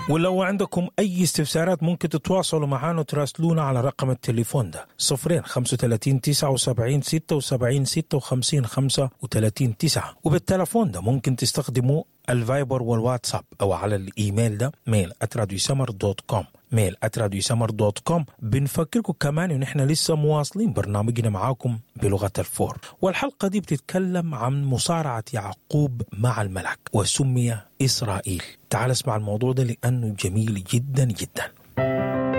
ولو عندكم أي استفسارات ممكن تتواصلوا معنا وتراسلونا على رقم التليفون ده صفرين خمسة وتلاتين تسعة وسبعين ستة وسبعين ستة وخمسين خمسة وتلاتين تسعة وبالتلفون ده ممكن تستخدموا الفايبر والواتساب أو على الإيميل ده ميل @radiosummer دوت كوم ميل @radiosummer دوت كوم بنفكركم كمان إن إحنا لسه مواصلين برنامجنا معاكم بلغة الفور والحلقة دي بتتكلم عن مصارعة يعقوب مع الملك وسمي إسرائيل تعال اسمع الموضوع ده لأنه جميل جدا جدا